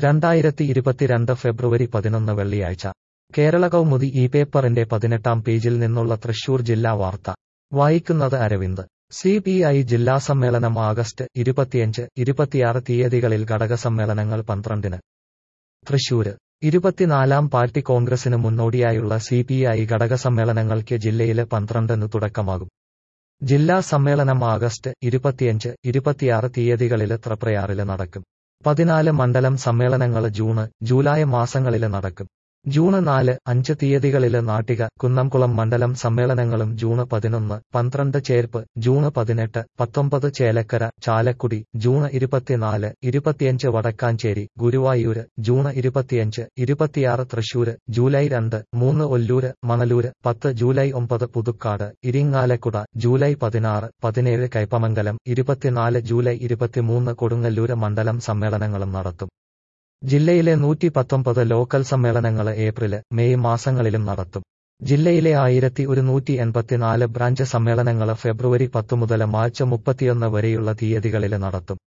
രണ്ടായിരത്തി ഇരുപത്തിരണ്ട് ഫെബ്രുവരി പതിനൊന്ന് വെള്ളിയാഴ്ച കേരള കൗമുദി ഈ പേപ്പറിന്റെ പതിനെട്ടാം പേജിൽ നിന്നുള്ള തൃശൂർ ജില്ലാ വാർത്ത വായിക്കുന്നത് അരവിന്ദ് സി പി ഐ ജില്ലാ സമ്മേളനം ആഗസ്റ്റ് ഇരുപത്തിയഞ്ച് ഇരുപത്തിയാറ് തീയതികളിൽ ഘടക സമ്മേളനങ്ങൾ പന്ത്രണ്ടിന് തൃശൂര് ഇരുപത്തിനാലാം പാർട്ടി കോൺഗ്രസിന് മുന്നോടിയായുള്ള സി പി ഐ ഘടക സമ്മേളനങ്ങൾക്ക് ജില്ലയില് പന്ത്രണ്ടിന് തുടക്കമാകും ജില്ലാ സമ്മേളനം ആഗസ്റ്റ് ഇരുപത്തിയഞ്ച് ഇരുപത്തിയാറ് തീയതികളില് തൃപ്രയാറില് നടക്കും പതിനാല് മണ്ഡലം സമ്മേളനങ്ങള് ജൂണ് ജൂലൈ മാസങ്ങളില് നടക്കും ജൂണ് നാല് അഞ്ച് തീയതികളില് നാട്ടിക കുന്നംകുളം മണ്ഡലം സമ്മേളനങ്ങളും ജൂണ് പതിനൊന്ന് പന്ത്രണ്ട് ചേർപ്പ് ജൂണ് പതിനെട്ട് പത്തൊമ്പത് ചേലക്കര ചാലക്കുടി ജൂണ് ഇരുപത്തിനാല് ഇരുപത്തിയഞ്ച് വടക്കാഞ്ചേരി ഗുരുവായൂര് ജൂണ് ഇരുപത്തിയഞ്ച് ഇരുപത്തിയാറ് തൃശൂര് ജൂലൈ രണ്ട് മൂന്ന് ഒല്ലൂര് മണലൂര് പത്ത് ജൂലൈ ഒമ്പത് പുതുക്കാട് ഇരിങ്ങാലക്കുട ജൂലൈ പതിനാറ് പതിനേഴ് കൈപ്പമംഗലം ഇരുപത്തിനാല് ജൂലൈ ഇരുപത്തിമൂന്ന് കൊടുങ്ങല്ലൂര് മണ്ഡലം സമ്മേളനങ്ങളും നടത്തും ജില്ലയിലെ നൂറ്റി പത്തൊമ്പത് ലോക്കൽ സമ്മേളനങ്ങള് ഏപ്രില് മെയ് മാസങ്ങളിലും നടത്തും ജില്ലയിലെ ആയിരത്തി ഒരുന്നൂറ്റി എൺപത്തിനാല് ബ്രാഞ്ച് സമ്മേളനങ്ങള് ഫെബ്രുവരി പത്ത് മുതൽ മാർച്ച് മുപ്പത്തിയൊന്ന് വരെയുള്ള തീയതികളില് നടത്തും